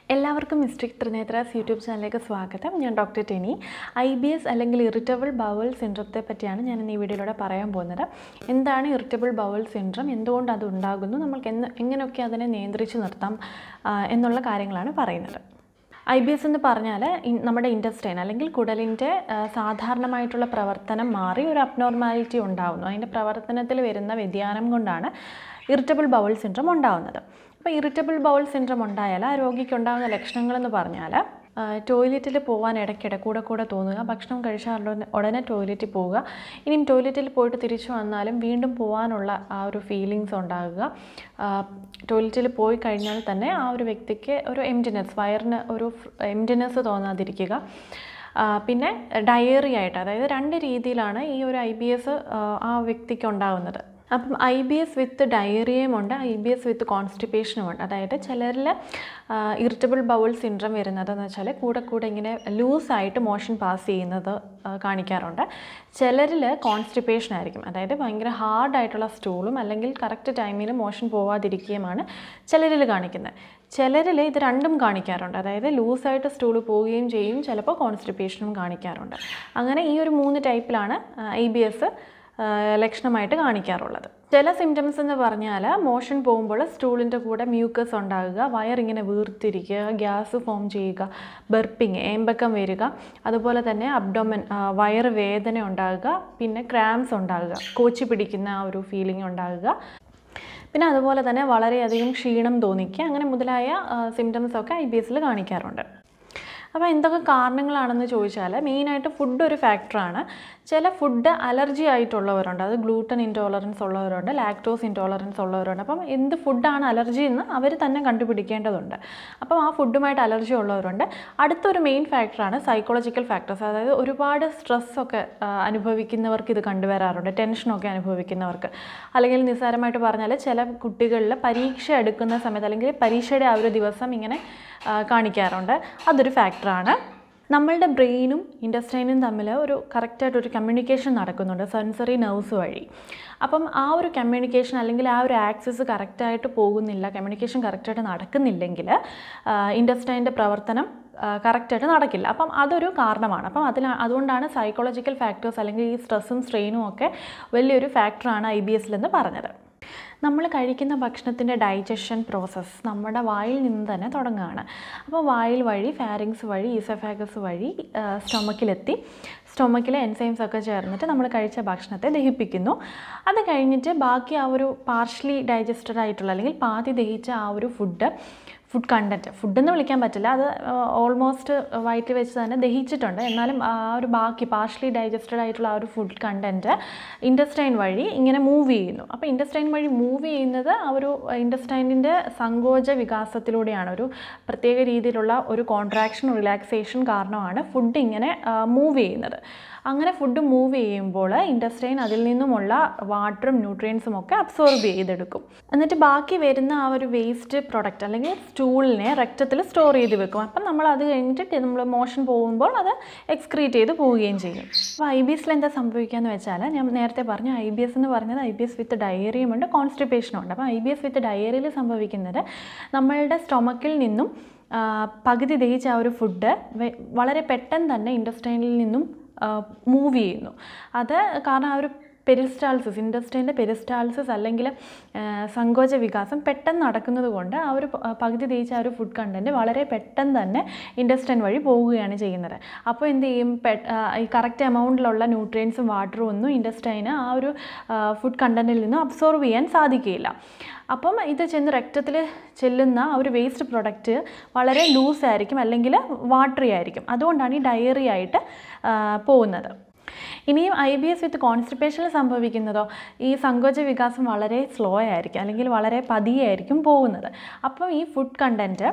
എല്ലാവർക്കും മിസ്ട്രിക് ത്രിനേത്രാസ് യൂട്യൂബ് ചാനലിലേക്ക് സ്വാഗതം ഞാൻ doctor Teny I B S അല്ലെങ്കിൽ ഇറിറ്റബിൾ ബവൽ സിൻഡ്രത്തെ പറ്റിയാണ് ഞാൻ ഇന്ന് ഈ വീഡിയോയിലൂടെ പറയാൻ പോകുന്നത് എന്താണ് ഇറിറ്റബിൾ ബവൽ സിൻഡ്രം എന്തുകൊണ്ട് അത് ഉണ്ടാകുന്നു നമ്മൾക്ക് എന്ന് എങ്ങനെയൊക്കെ അതിനെ നിയന്ത്രിച്ച് നിർത്താം ആ, എന്നുള്ള കാര്യങ്ങളാണ് പറയുന്നത് ഐ ബി എസ് എന്ന് പറഞ്ഞാൽ ഇൻ- നമ്മുടെ ഇൻറ്റസ്റ്റൈൻ അല്ലെങ്കിൽ കുടലിൻ്റെ ആ, സാധാരണമായിട്ടുള്ള പ്രവർത്തനം മാറി ഒരു അബ്നോർമാലിറ്റി ഉണ്ടാകുന്നു അതിൻ്റെ പ്രവർത്തനത്തിൽ വരുന്ന വ്യതിയാനം കൊണ്ടാണ് ഇറിറ്റബിൾ ബൗൾ സിൻഡ്രം ഉണ്ടാകുന്നത് അപ്പോൾ ഇറിറ്റബിൾ ബൗൾ സിൻഡ്രം ഉണ്ടായാൽ ആ രോഗിക്ക് ഉണ്ടാകുന്ന ലക്ഷണങ്ങളെന്ന് പറഞ്ഞാൽ ടോയ്ലറ്റിൽ പോകാൻ ഇടയ്ക്കിടെ കൂടെ കൂടെ തോന്നുക ഭക്ഷണം കഴിച്ചാൽ ഉടനെ ഉടനെ ടോയ്ലറ്റിൽ പോവുക ഇനിയും ടോയ്ലറ്റിൽ പോയിട്ട് തിരിച്ചു വന്നാലും വീണ്ടും പോകാനുള്ള ആ ഒരു ഫീലിങ്സ് ഉണ്ടാകുക ടോയ്ലറ്റിൽ പോയി കഴിഞ്ഞാൽ തന്നെ ആ ഒരു വ്യക്തിക്ക് ഒരു എംറ്റിനെസ് വയറിന് ഒരു എംറ്റിനെസ് തോന്നാതിരിക്കുക ആ, പിന്നെ ഡയറി ആയിട്ട് അതായത് രണ്ട് രീതിയിലാണ് ഈ ഒരു ഐ ബി എസ് ആ വ്യക്തിക്ക് ഉണ്ടാകുന്നത് അപ്പം ഐ ബി എസ് വിത്ത് ഡയറിയയും ഉണ്ട് ഐ ബി എസ് വിത്ത് കോൺസ്റ്റിപ്പേഷനും ഉണ്ട് അതായത് ചിലരിൽ ഇറിറ്റബിൾ ബൗൾ സിൻഡ്രം വരുന്നതെന്ന് വെച്ചാൽ കൂടെ കൂടെ ഇങ്ങനെ ലൂസായിട്ട് മോഷൻ പാസ് ചെയ്യുന്നത് ആ, കാണിക്കാറുണ്ട് ചിലരിൽ കോൺസ്റ്റിപ്പേഷൻ ആയിരിക്കും അതായത് ഭയങ്കര ഹാർഡായിട്ടുള്ള സ്റ്റൂളും അല്ലെങ്കിൽ കറക്റ്റ് ടൈമിൽ മോഷൻ പോവാതിരിക്കുകയുമാണ് ചിലരിൽ കാണിക്കുന്നത് ചിലരിൽ ഇത് രണ്ടും കാണിക്കാറുണ്ട് അതായത് ലൂസായിട്ട് സ്റ്റൂൾ പോവുകയും ചെയ്യും ചിലപ്പോൾ കോൺസ്റ്റിപ്പേഷനും കാണിക്കാറുണ്ട് അങ്ങനെ ഈ ഒരു മൂന്ന് ടൈപ്പിലാണ് ഐ ബി എസ് ലക്ഷണമായിട്ട് കാണിക്കാറുള്ളത് ചില സിംറ്റംസ് എന്ന് പറഞ്ഞാൽ മോഷൻ പോകുമ്പോൾ സ്റ്റൂളിൻ്റെ കൂടെ മ്യൂക്കസ് ഉണ്ടാകുക വയറിങ്ങനെ വീർത്തിരിക്കുക ഗ്യാസ് ഫോം ചെയ്യുക ബെർപ്പിങ് ഏമ്പക്കം വരിക അതുപോലെ തന്നെ അബ്ഡോമൻ വയറ് വേദന ഉണ്ടാകുക പിന്നെ ക്രാംസ് ഉണ്ടാകുക കോച്ചി പിടിക്കുന്ന ആ ഒരു ഫീലിംഗ് ഉണ്ടാകുക പിന്നെ അതുപോലെ തന്നെ വളരെയധികം ക്ഷീണം തോന്നിക്കുക അങ്ങനെ മുതലായ സിംറ്റംസ് ഒക്കെ ഐ ബി എസിൽ കാണിക്കാറുണ്ട് അപ്പോൾ എന്തൊക്കെ കാരണങ്ങളാണെന്ന് ചോദിച്ചാൽ മെയിനായിട്ട് ഫുഡ് ഒരു ഫാക്ടറാണ് ചില ഫുഡ് അലർജി ആയിട്ടുള്ളവരുണ്ട് അത് ഗ്ലൂട്ടൻ ഇൻടോളറൻസ് ഉള്ളവരുണ്ട് ലാക്ടോസ് ഇൻടോളറൻസ് ഉള്ളവരുണ്ട് അപ്പം എന്ത് ഫുഡാണ് അലർജി എന്ന് അവർ തന്നെ കണ്ടുപിടിക്കേണ്ടതുണ്ട് അപ്പം ആ ഫുഡുമായിട്ട് അലർജി ഉള്ളവരുണ്ട് അടുത്തൊരു മെയിൻ ഫാക്ടറാണ് സൈക്കോളജിക്കൽ ഫാക്ടേഴ്സ് അതായത് ഒരുപാട് സ്ട്രെസ്സൊക്കെ അനുഭവിക്കുന്നവർക്ക് ഇത് കണ്ടുവരാറുണ്ട് ടെൻഷനൊക്കെ അനുഭവിക്കുന്നവർക്ക് അല്ലെങ്കിൽ നിസ്സാരമായിട്ട് പറഞ്ഞാൽ ചില കുട്ടികളിൽ പരീക്ഷ എടുക്കുന്ന സമയത്ത് അല്ലെങ്കിൽ പരീക്ഷയുടെ ആ ഒരു ദിവസം ഇങ്ങനെ ആ, കാണിക്കാറുണ്ട് അതൊരു ഫാക്ടറാണ് നമ്മളുടെ ബ്രെയിനും ഇൻഡസ്ട്രൈനും തമ്മിൽ ഒരു കറക്റ്റായിട്ടൊരു കമ്മ്യൂണിക്കേഷൻ നടക്കുന്നുണ്ട് സെൻസറി നെർവ്സ് വഴി അപ്പം ആ ഒരു കമ്മ്യൂണിക്കേഷൻ അല്ലെങ്കിൽ ആ ഒരു ആക്സസ് കറക്റ്റായിട്ട് പോകുന്നില്ല കമ്മ്യൂണിക്കേഷൻ കറക്റ്റായിട്ട് നടക്കുന്നില്ലെങ്കിൽ ഇൻഡസ്ട്രൈൻ്റെ പ്രവർത്തനം കറക്റ്റായിട്ട് നടക്കില്ല അപ്പം അതൊരു കാരണമാണ് അപ്പം അതിൽ അതുകൊണ്ടാണ് സൈക്കോളജിക്കൽ ഫാക്ടേഴ്സ് അല്ലെങ്കിൽ ഈ സ്ട്രെസ്സും സ്ട്രെയിനും ഒക്കെ വലിയൊരു ഫാക്ടറാണ് ഐ ബി എസിലെന്ന് പറഞ്ഞത് നമ്മൾ കഴിക്കുന്ന ഭക്ഷണത്തിൻ്റെ ഡൈജഷൻ പ്രോസസ്സ് നമ്മുടെ വായിൽ നിന്ന് തന്നെ തുടങ്ങുകയാണ് അപ്പോൾ വായിൽ വഴി ഫാരിങ്സ് വഴി ഈസഫാഗസ് വഴി സ്റ്റൊമക്കിലെത്തി സ്റ്റൊമക്കിലെ എൻസൈംസ് ഒക്കെ ചേർന്നിട്ട് നമ്മൾ കഴിച്ച ഭക്ഷണത്തെ ദഹിപ്പിക്കുന്നു അത് കഴിഞ്ഞിട്ട് ബാക്കി ആ ഒരു പാർഷ്യലി ഡൈജസ്റ്റഡ് ആയിട്ടുള്ള അല്ലെങ്കിൽ പാതി ദഹിച്ച ആ ഒരു ഫുഡ് ഫുഡ് കണ്ടൻറ്റ് ഫുഡെന്ന് വിളിക്കാൻ പറ്റില്ല അത് ഓൾമോസ്റ്റ് വയറ്റിൽ വെച്ച് തന്നെ ദഹിച്ചിട്ടുണ്ട് എന്നാലും ആ ഒരു ബാക്കി പാർഷ്യലി ഡൈജസ്റ്റഡ് ആയിട്ടുള്ള ആ ഒരു ഫുഡ് കണ്ടൻറ്റ് ഇൻഡസ്റ്റൈൻ വഴി ഇങ്ങനെ മൂവ് ചെയ്യുന്നു അപ്പോൾ ഇൻഡസ്റ്റൈൻ വഴി മൂവ് ചെയ്യുന്നത് ആ ഒരു ഇൻഡസ്റ്റൈനിൻ്റെ സങ്കോച വികാസത്തിലൂടെയാണ് ഒരു പ്രത്യേക രീതിയിലുള്ള ഒരു കോൺട്രാക്ഷൻ റിലാക്സേഷൻ കാരണമാണ് ഫുഡ് ഇങ്ങനെ മൂവ് ചെയ്യുന്നത് അങ്ങനെ ഫുഡ് മൂവ് ചെയ്യുമ്പോൾ ഇൻഡസ്ട്രൈൻ അതിൽ നിന്നുമുള്ള വാട്ടറും ന്യൂട്രിയൻസും ഒക്കെ അബ്സോർബ് ചെയ്തെടുക്കും എന്നിട്ട് ബാക്കി വരുന്ന ആ ഒരു വേസ്റ്റ് പ്രൊഡക്റ്റ് അല്ലെങ്കിൽ സ്റ്റൂളിനെ രക്തത്തിൽ സ്റ്റോർ ചെയ്ത് വെക്കും അപ്പം നമ്മൾ അത് കഴിഞ്ഞിട്ട് നമ്മൾ മോഷൻ പോകുമ്പോൾ അത് എക്സ്ക്രീറ്റ് ചെയ്ത് പോവുകയും ചെയ്യും അപ്പോൾ ഐ ബി എസിൽ എന്താ സംഭവിക്കുകയെന്ന് വെച്ചാൽ ഞാൻ നേരത്തെ പറഞ്ഞു ഐ ബി എസ് എന്ന് പറഞ്ഞത് ഐ ബി എസ് വിത്ത് ഡയറിയും ഉണ്ട് കോൺസ്റ്റിപ്പേഷനും ഉണ്ട് അപ്പോൾ ഐ ബി എസ് വിത്ത് ഡയറിയിൽ സംഭവിക്കുന്നത് നമ്മളുടെ സ്റ്റൊമക്കിൽ നിന്നും ആ, പകുതി ദഹിച്ച ആ ഒരു ഫുഡ് വളരെ പെട്ടെന്ന് തന്നെ ഇൻഡസ്ട്രൈനിൽ നിന്നും മൂവ് ചെയ്യുന്നു അത് കാരണം ആ ഒരു പെരിസ്റ്റാൾസിസ് ഇൻഡസ്ട്രീൻ്റെ പെരിസ്റ്റാൾസിസ് അല്ലെങ്കിൽ ആ, സങ്കോച വികാസം പെട്ടെന്ന് നടക്കുന്നത് കൊണ്ട് ആ ഒരു പ- പകുതി തേച്ച ആ ഒരു ഫുഡ് കണ്ടൻറ്റ് വളരെ പെട്ടെന്ന് തന്നെ ഇൻഡസ്ട്രൈൻ വഴി പോവുകയാണ് ചെയ്യുന്നത് അപ്പോൾ എന്ത് ചെയ്യും പെ ആ, ഈ കറക്റ്റ് എമൗണ്ടിലുള്ള ന്യൂട്രിയൻസും വാട്ടറും ഒന്നും ഇൻഡസ്ട്രൈന് ആ ഒരു ഫുഡ് കണ്ടൻറ്റിൽ നിന്നും അബ്സോർവ് ചെയ്യാൻ സാധിക്കുകയില്ല അപ്പം ഇത് ചെന്ന് രക്തത്തിൽ ചെല്ലുന്ന ആ ഒരു വേസ്റ്റ് പ്രൊഡക്റ്റ് വളരെ ലൂസ് ആയിരിക്കും അല്ലെങ്കിൽ വാട്ടറി ആയിരിക്കും അതുകൊണ്ടാണ് ഈ ഡയറി ആയിട്ട് ആ, പോകുന്നത് ഇനിയും ഐ ബി എസ് വിത്ത് കോൺസ്റ്റിപ്പേഷനിൽ സംഭവിക്കുന്നതോ ഈ സങ്കോച വികാസം വളരെ സ്ലോ ആയിരിക്കും അല്ലെങ്കിൽ വളരെ പതിയെ ആയിരിക്കും പോകുന്നത് അപ്പം ഈ ഫുഡ് കണ്ടൻറ്റ്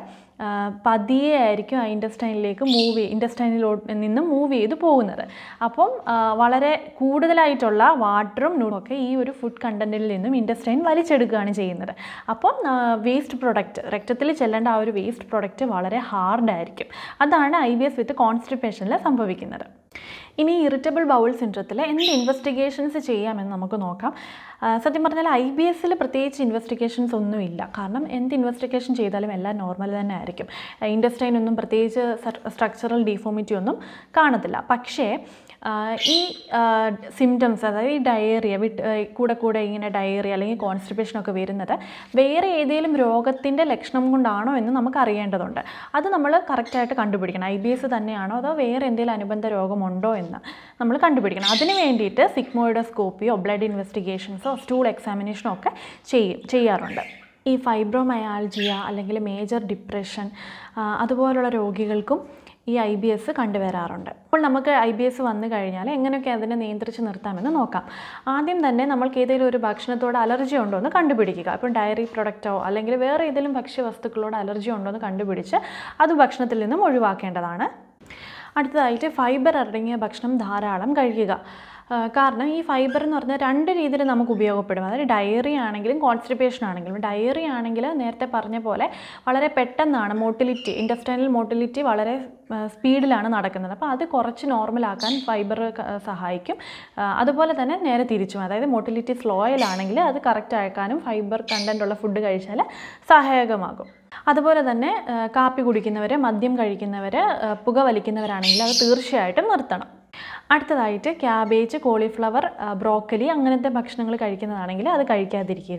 പതിയെ ആയിരിക്കും ആ ഇൻഡസ്റ്റൈനിലേക്ക് മൂവ് ഇൻഡസ്റ്റൈനിലോ നിന്ന് മൂവ് ചെയ്ത് പോകുന്നത് അപ്പം ആ, വളരെ കൂടുതലായിട്ടുള്ള വാട്ടറും നൂറും ഒക്കെ ഈ ഒരു ഫുഡ് കണ്ടൻറ്റിൽ നിന്നും ഇൻഡസ്റ്റൈൻ വലിച്ചെടുക്കുകയാണ് ചെയ്യുന്നത് അപ്പം വേസ്റ്റ് പ്രൊഡക്റ്റ് രക്തത്തിൽ ചെല്ലേണ്ട ആ ഒരു വേസ്റ്റ് പ്രൊഡക്റ്റ് വളരെ ഹാർഡായിരിക്കും അതാണ് ഐ ബി എസ് വിത്ത് കോൺസ്റ്റിപ്പേഷനിൽ സംഭവിക്കുന്നത് ഇനി ഇറിറ്റബിൾ ബൗൾ സിൻഡ്രത്തിൽ എന്ത് ഇൻവെസ്റ്റിഗേഷൻസ് ചെയ്യാമെന്ന് നമുക്ക് നോക്കാം ആ, സത്യം പറഞ്ഞാൽ ഐ ബി എസിൽ പ്രത്യേകിച്ച് ഇൻവെസ്റ്റിഗേഷൻസ് ഒന്നുമില്ല കാരണം എന്ത് ഇൻവെസ്റ്റിഗേഷൻ ചെയ്താലും എല്ലാം നോർമൽ തന്നെ ആയിരിക്കും ആയിരിക്കും ഇൻഡസ്ട്രൈനൊന്നും പ്രത്യേകിച്ച് സ്ട്രക്ചറൽ ഡീഫോമിറ്റി ഒന്നും കാണത്തില്ല പക്ഷേ ആ, ഈ സിംറ്റംസ് അതായത് ഈ ഡയേറിയ വിട്ട് ആ, കൂടെ കൂടെ ഇങ്ങനെ ഡയേറിയ അല്ലെങ്കിൽ കോൺസ്റ്റിപ്പേഷൻ ഒക്കെ വരുന്നത് വേറെ ഏതെങ്കിലും രോഗത്തിൻ്റെ ലക്ഷണം കൊണ്ടാണോ എന്ന് നമുക്ക് അറിയേണ്ടതുണ്ട് അത് നമ്മൾ കറക്റ്റായിട്ട് കണ്ടുപിടിക്കണം ഐ ബി എസ് തന്നെയാണോ അതോ വേറെ എന്തെങ്കിലും അനുബന്ധ രോഗമുണ്ടോ എന്ന് നമ്മൾ കണ്ടുപിടിക്കണം അതിന് വേണ്ടിയിട്ട് സിഗ്മോയിഡോസ്കോപ്പിയോ ബ്ലഡ് ഇൻവെസ്റ്റിഗേഷൻസോ സ്റ്റൂൾ എക്സാമിനേഷനോ ഒക്കെ ചെയ്യും ചെയ്യാറുണ്ട് ഈ ഫൈബ്രോമയാൾജിയ അല്ലെങ്കിൽ മേജർ ഡിപ്രഷൻ ആ, അതുപോലുള്ള രോഗികൾക്കും ഈ ഐ ബി എസ് കണ്ടുവരാറുണ്ട് അപ്പോൾ നമുക്ക് ഐ ബി എസ് വന്നു കഴിഞ്ഞാൽ എങ്ങനെയൊക്കെ അതിനെ നിയന്ത്രിച്ച് നിർത്താമെന്ന് നോക്കാം ആദ്യം തന്നെ നമ്മൾക്ക് ഏതെങ്കിലും ഒരു ഭക്ഷണത്തോട് അലർജി ഉണ്ടോ എന്ന് കണ്ടുപിടിക്കുക ഇപ്പം ഡയറി പ്രൊഡക്റ്റോ അല്ലെങ്കിൽ വേറെ ഏതെങ്കിലും ഭക്ഷ്യവസ്തുക്കളോട് അലർജി ഉണ്ടോ എന്ന് കണ്ടുപിടിച്ച് അത് ഭക്ഷണത്തിൽ നിന്നും ഒഴിവാക്കേണ്ടതാണ് അടുത്തതായിട്ട് ഫൈബർ അടങ്ങിയ ഭക്ഷണം ധാരാളം കഴിക്കുക ആ, കാരണം ഈ ഫൈബർ എന്ന് പറഞ്ഞാൽ രണ്ട് രീതിയിൽ നമുക്ക് ഉപയോഗപ്പെടും അതായത് ഡയറി ആണെങ്കിലും കോൺസ്റ്റിപ്പേഷൻ ആണെങ്കിലും ഡയറി ആണെങ്കിൽ നേരത്തെ പറഞ്ഞ പോലെ വളരെ പെട്ടെന്നാണ് മോട്ടിലിറ്റി ഇൻഡസ്റ്റൈനൽ മോട്ടിലിറ്റി വളരെ സ്പീഡിലാണ് നടക്കുന്നത് അപ്പോൾ അത് കുറച്ച് നോർമലാക്കാൻ ഫൈബർ സഹായിക്കും ആ, അതുപോലെ തന്നെ നേരെ തിരിച്ചും അതായത് മോട്ടിലിറ്റി സ്ലോയിലാണെങ്കിൽ അത് കറക്റ്റ് ആക്കാനും ഫൈബർ കണ്ടൻ്റ് ഉള്ള ഫുഡ് കഴിച്ചാൽ സഹായകമാകും അതുപോലെ തന്നെ ആ, കാപ്പി കുടിക്കുന്നവർ മദ്യം കഴിക്കുന്നവർ ആ, പുക വലിക്കുന്നവരാണെങ്കിൽ അത് തീർച്ചയായിട്ടും നിർത്തണം അടുത്തതായിട്ട് ക്യാബേജ് കോളിഫ്ലവർ ആ, ബ്രോക്കലി അങ്ങനത്തെ ഭക്ഷണങ്ങൾ കഴിക്കുന്നതാണെങ്കിൽ അത് കഴിക്കാതിരിക്കുക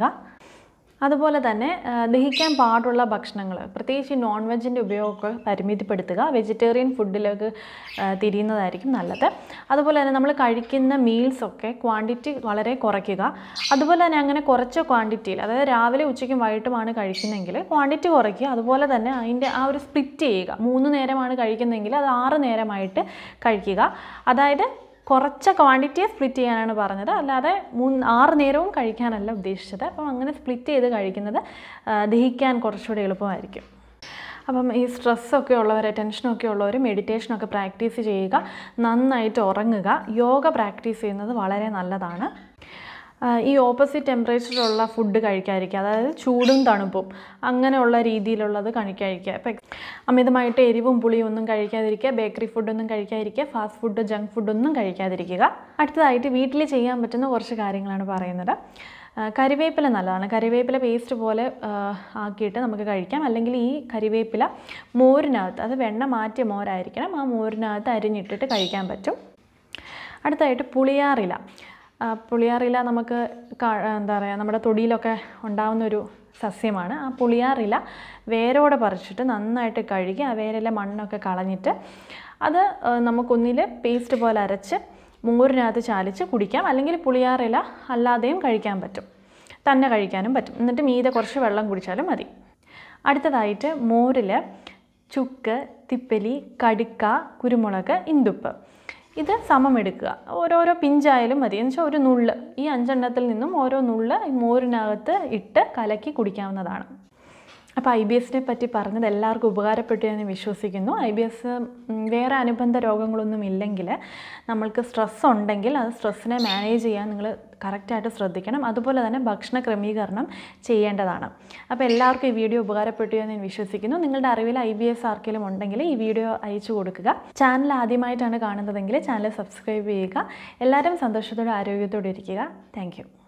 അതുപോലെ തന്നെ ആ, ദഹിക്കാൻ പാടുള്ള ഭക്ഷണങ്ങൾ പ്രത്യേകിച്ച് നോൺ വെജിൻ്റെ ഉപയോഗമൊക്കെ പരിമിതിപ്പെടുത്തുക വെജിറ്റേറിയൻ ഫുഡിലേക്ക് ആ, തിരിയുന്നതായിരിക്കും നല്ലത് അതുപോലെ തന്നെ നമ്മൾ കഴിക്കുന്ന മീൽസൊക്കെ ക്വാണ്ടിറ്റി വളരെ കുറയ്ക്കുക അതുപോലെ തന്നെ അങ്ങനെ കുറച്ച ക്വാണ്ടിറ്റിയിൽ അതായത് രാവിലെ ഉച്ചയ്ക്കും വൈകിട്ടുമാണ് കഴിക്കുന്നതെങ്കിൽ ക്വാണ്ടിറ്റി കുറയ്ക്കുക അതുപോലെ തന്നെ അതിൻ്റെ ആ ഒരു സ്പ്ലിറ്റ് ചെയ്യുക മൂന്ന് നേരമാണ് കഴിക്കുന്നതെങ്കിൽ അത് ആറ് നേരമായിട്ട് കഴിക്കുക അതായത് കുറച്ച ക്വാണ്ടിറ്റിയെ സ്പ്ലിറ്റ് ചെയ്യാനാണ് പറഞ്ഞത് അല്ലാതെ മൂന്ന് ആറ് നേരവും കഴിക്കാനല്ല ഉദ്ദേശിച്ചത് അപ്പം അങ്ങനെ സ്പ്ലിറ്റ് ചെയ്ത് കഴിക്കുന്നത് ആ, ദഹിക്കാൻ കുറച്ചുകൂടി എളുപ്പമായിരിക്കും അപ്പം ഈ സ്ട്രെസ്സൊക്കെ ഉള്ളവർ ടെൻഷനൊക്കെ ഉള്ളവർ മെഡിറ്റേഷനൊക്കെ പ്രാക്ടീസ് ചെയ്യുക നന്നായിട്ട് ഉറങ്ങുക യോഗ പ്രാക്ടീസ് ചെയ്യുന്നത് വളരെ നല്ലതാണ് ആ, ഈ ഓപ്പോസിറ്റ് ടെമ്പറേച്ചറിലുള്ള ഫുഡ് കഴിക്കാതിരിക്കുക അതായത് ചൂടും തണുപ്പും അങ്ങനെയുള്ള രീതിയിലുള്ളത് കഴിക്കാതിരിക്കുക ഇപ്പം അമിതമായിട്ട് എരിവും പുളിയും ഒന്നും കഴിക്കാതിരിക്കുക ബേക്കറി ഫുഡൊന്നും കഴിക്കാതിരിക്കുക ഫാസ്റ്റ് ഫുഡ് ജങ്ക് ഫുഡൊന്നും കഴിക്കാതിരിക്കുക അടുത്തതായിട്ട് വീട്ടിൽ ചെയ്യാൻ പറ്റുന്ന കുറച്ച് കാര്യങ്ങളാണ് പറയുന്നത് ആ, കരിവേപ്പില നല്ലതാണ് കരിവേപ്പില പേസ്റ്റ് പോലെ ആ, ആക്കിയിട്ട് നമുക്ക് കഴിക്കാം അല്ലെങ്കിൽ ഈ കരിവേപ്പില മോരിനകത്ത് അത് വെണ്ണ മാറ്റിയ മോരായിരിക്കണം ആ മോരിനകത്ത് അരിഞ്ഞിട്ടിട്ട് കഴിക്കാൻ പറ്റും അടുത്തായിട്ട് പുളിയാറില ആ, പുളിയാറില നമുക്ക് കാ- എന്താ പറയുക നമ്മുടെ തൊടിയിലൊക്കെ ഉണ്ടാവുന്ന ഒരു സസ്യമാണ് ആ പുളിയാറില വേരോടെ പറിച്ചിട്ട് നന്നായിട്ട് കഴുകി ആ വേരിലെ മണ്ണൊക്കെ കളഞ്ഞിട്ട് അത് ആ, നമുക്കൊന്നിൽ പേസ്റ്റ് പോലെ അരച്ച് മോരിനകത്ത് ചാലിച്ച് കുടിക്കാം അല്ലെങ്കിൽ പുളിയാറില അല്ലാതെയും കഴിക്കാൻ പറ്റും തന്നെ കഴിക്കാനും പറ്റും എന്നിട്ട് മീതെ കുറച്ച് വെള്ളം കുടിച്ചാലും മതി അടുത്തതായിട്ട് മോരിൽ ചുക്ക് തിപ്പലി കടുക്ക കുരുമുളക് ഇന്തുപ്പ് ഇത് സമം എടുക്കുക ഓരോരോ പിഞ്ചായാലും മതി എന്ന് വെച്ചാൽ ഒരു നുള്ള് ഈ അഞ്ചെണ്ണത്തിൽ നിന്നും ഓരോ നുള്ള് ഈ മോരിനകത്ത് ഇട്ട് കലക്കി കുടിക്കാവുന്നതാണ് അപ്പോൾ ഐ ബി എസിനെ പറ്റി പറഞ്ഞത് എല്ലാവർക്കും ഉപകാരപ്പെട്ടു എന്ന് വിശ്വസിക്കുന്നു ഐ ബി എസ് വേറെ അനുബന്ധ രോഗങ്ങളൊന്നും ഇല്ലെങ്കിൽ നമ്മൾക്ക് സ്ട്രെസ് ഉണ്ടെങ്കിൽ അത് സ്ട്രെസ്സിനെ മാനേജ് ചെയ്യാൻ നിങ്ങൾ കറക്റ്റായിട്ട് ശ്രദ്ധിക്കണം അതുപോലെ തന്നെ ഭക്ഷണ ക്രമീകരണം ചെയ്യേണ്ടതാണ് അപ്പോൾ എല്ലാവർക്കും ഈ വീഡിയോ ഉപകാരപ്പെട്ടു എന്ന് ഞാൻ വിശ്വസിക്കുന്നു നിങ്ങളുടെ അറിവിൽ ഐ ബി എസ് ആർക്കെങ്കിലും ഉണ്ടെങ്കിൽ ഈ വീഡിയോ അയച്ചു കൊടുക്കുക ചാനൽ ആദ്യമായിട്ടാണ് കാണുന്നതെങ്കിൽ ചാനൽ സബ്സ്ക്രൈബ് ചെയ്യുക എല്ലാവരും സന്തോഷത്തോടെ ആരോഗ്യത്തോടെ ഇരിക്കുക താങ്ക്